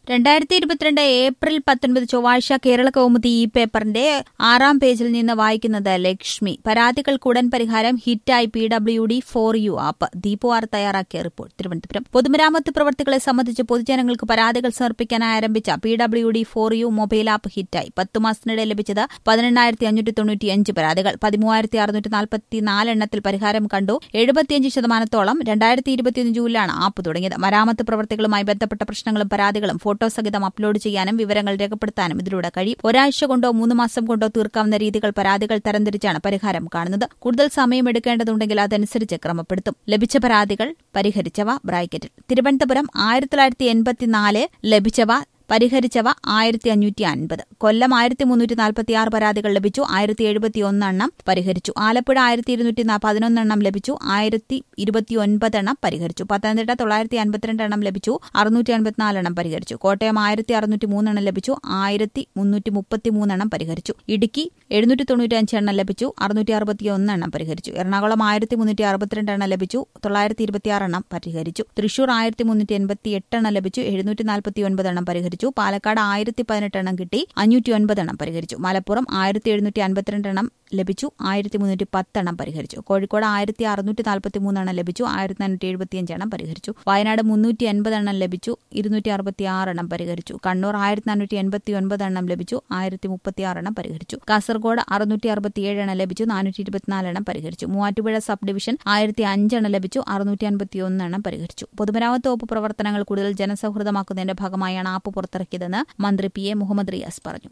രണ്ടായിരത്തി ഇരുപത്തിരണ്ട് ഏപ്രിൽ പത്തൊൻപത് ചൊവ്വാഴ്ച കേരള കൗമുദി ഈ പേപ്പറിന്റെ ആറാം പേജിൽ നിന്ന് വായിക്കുന്നത് ലക്ഷ്മി പരാതികൾക്ക് ഉടൻ പരിഹാരം ഹിറ്റായി P W D for you app ദീപുവാർ തയ്യാറാക്കിയ റിപ്പോർട്ട് തിരുവനന്തപുരം പൊതുമരാമത്ത് പ്രവർത്തികളെ സംബന്ധിച്ച് പൊതുജനങ്ങൾക്ക് പരാതികൾ സമർപ്പിക്കാനായി ആരംഭിച്ച P W D for you mobile app ഹിറ്റായി പത്തു മാസത്തിനിടെ ലഭിച്ചത് പതിനെണ്ണായിരത്തി അഞ്ഞൂറ്റി തൊണ്ണൂറ്റിയഞ്ച് പരാതികൾ പതിമൂവായിരത്തി അറുന്നൂറ്റി നാൽപ്പത്തിനാല് എണ്ണത്തിൽ പരിഹാരം കണ്ടു എഴുപത്തിയഞ്ച് ശതമാനത്തോളം രണ്ടായിരത്തി ഇരുപത്തിയൊന്ന് ജൂണിലാണ് ആപ്പ് തുടങ്ങിയത് മരാമത്ത് പ്രവർത്തികളുമായി ബന്ധപ്പെട്ട പ്രശ്നങ്ങളും പരാതികളും ഫോട്ടോ സഹിതം അപ്ലോഡ് ചെയ്യാനും വിവരങ്ങൾ രേഖപ്പെടുത്താനും ഇതിലൂടെ കഴിയും ഒരാഴ്ച കൊണ്ടോ മൂന്ന് മാസം കൊണ്ടോ തീർക്കാവുന്ന രീതികൾ പരാതികൾ തരംതിരിച്ചാണ് പരിഹാരം കാണുന്നത് കൂടുതൽ സമയം എടുക്കേണ്ടതുണ്ടെങ്കിൽ അതനുസരിച്ച് ക്രമപ്പെടുത്തും ലഭിച്ച പരാതികൾ പരിഹരിച്ചവ ബ്രാക്കറ്റിൽ തിരുവനന്തപുരം ആയിരത്തി തൊള്ളായിരത്തി എൺപത്തിനാല് ലഭിച്ചവ പരിഹരിച്ചവ ആയിരത്തി അഞ്ഞൂറ്റി അൻപത് കൊല്ലം ആയിരത്തി മുന്നൂറ്റി നാൽപ്പത്തിയാറ് പരാതികൾ ലഭിച്ചു ആയിരത്തി എഴുപത്തി എണ്ണം പരിഹരിച്ചു ആലപ്പുഴ ആയിരത്തി ഇരുന്നൂറ്റി പതിനൊന്നെണ്ണം ലഭിച്ചു ആയിരത്തി ഇരുപത്തിയൊൻപത് എണ്ണം പരിഹരിച്ചു പത്തനംതിട്ട തൊള്ളായിരത്തി അൻപത്തിരണ്ട് എണ്ണം ലഭിച്ചു അറുന്നൂറ്റി അൻപത്തിനാല് എണ്ണം പരിഹരിച്ചു കോട്ടയം ആയിരത്തി അറുന്നൂറ്റി മൂന്നെണ്ണം ലഭിച്ചു ആയിരത്തി മുന്നൂറ്റി മുപ്പത്തിമൂന്നെണ്ണം പരിഹരിച്ചു ഇടുക്കി എഴുന്നൂറ്റി തൊണ്ണൂറ്റിയഞ്ച് എണ്ണം ലഭിച്ചു അറുന്നൂറ്റി അറുപത്തി ഒന്ന് എണ്ണം പരിഹരിച്ചു എറണാകുളം ആയിരത്തി മുന്നൂറ്റി അറുപത്തിരണ്ട് എണ്ണം ലഭിച്ചു തൊള്ളായിരത്തി ഇരുപത്തിയാറ് എണ്ണം പരിഹരിച്ചു തൃശൂർ ആയിരത്തി മുന്നൂറ്റി എൺപത്തി എട്ട് എണ്ണം ലഭിച്ചു എഴുന്നൂറ്റി നാൽപ്പത്തി ഒൻപത് എണ്ണം പരിഹരിച്ചു പരിഹരിച്ചു പാലക്കാട് ആയിരത്തി പതിനെട്ട് എണ്ണം കിട്ടി അഞ്ഞൂറ്റി ഒൻപത് എണ്ണം പരിഹരിച്ചു മലപ്പുറം ആയിരത്തി എഴുന്നൂറ്റി അൻപത്തിരണ്ട് എണ്ണം ലഭിച്ചു ആയിരത്തി മുന്നൂറ്റി പത്ത് എണ്ണം പരിഹരിച്ചു കോഴിക്കോട് ആയിരത്തി അറുന്നൂറ്റി നാൽപ്പത്തി മൂന്ന് എണ്ണം ലഭിച്ചു ആയിരത്തി നാനൂറ്റി എഴുപത്തിയഞ്ച് എണ്ണം പരിഹരിച്ചു വയനാട് മുന്നൂറ്റി എൺപത് എണ്ണം ലഭിച്ചു ഇരുന്നൂറ്റി അറുപത്തി ആറ് എണ്ണം പരിഹരിച്ചു കണ്ണൂർ ആയിരത്തി നാനൂറ്റി എൺപത്തി ഒൻപത് എണ്ണം ലഭിച്ചു ആയിരത്തി മുപ്പത്തി ആറ് എണ്ണം പരിഹരിച്ചു കാസർഗോഡ് അറുന്നൂറ്റി അറുപത്തിയേഴ് എണ്ണം ലഭിച്ചു നാനൂറ്റി ഇരുപത്തിനാല് എണ്ണം പരിഹരിച്ചു മൂവാറ്റുപുഴ സബ് ഡിവിഷൻ ആയിരത്തി അഞ്ചെണ്ണം ലഭിച്ചു അറുന്നൂറ്റി അൻപത്തി ഒന്ന് എണ്ണം പരിഹരിച്ചു പൊതുമരാമത്ത് വകുപ്പ് പ്രവർത്തനങ്ങൾ കൂടുതൽ ജനസൗഹൃദമാക്കുന്നതിന്റെ ഭാഗമായാണ് ആപ്പ് പുറത്തിറക്കിയതെന്ന് മന്ത്രി പി എ മുഹമ്മദ് റിയാസ് പറഞ്ഞു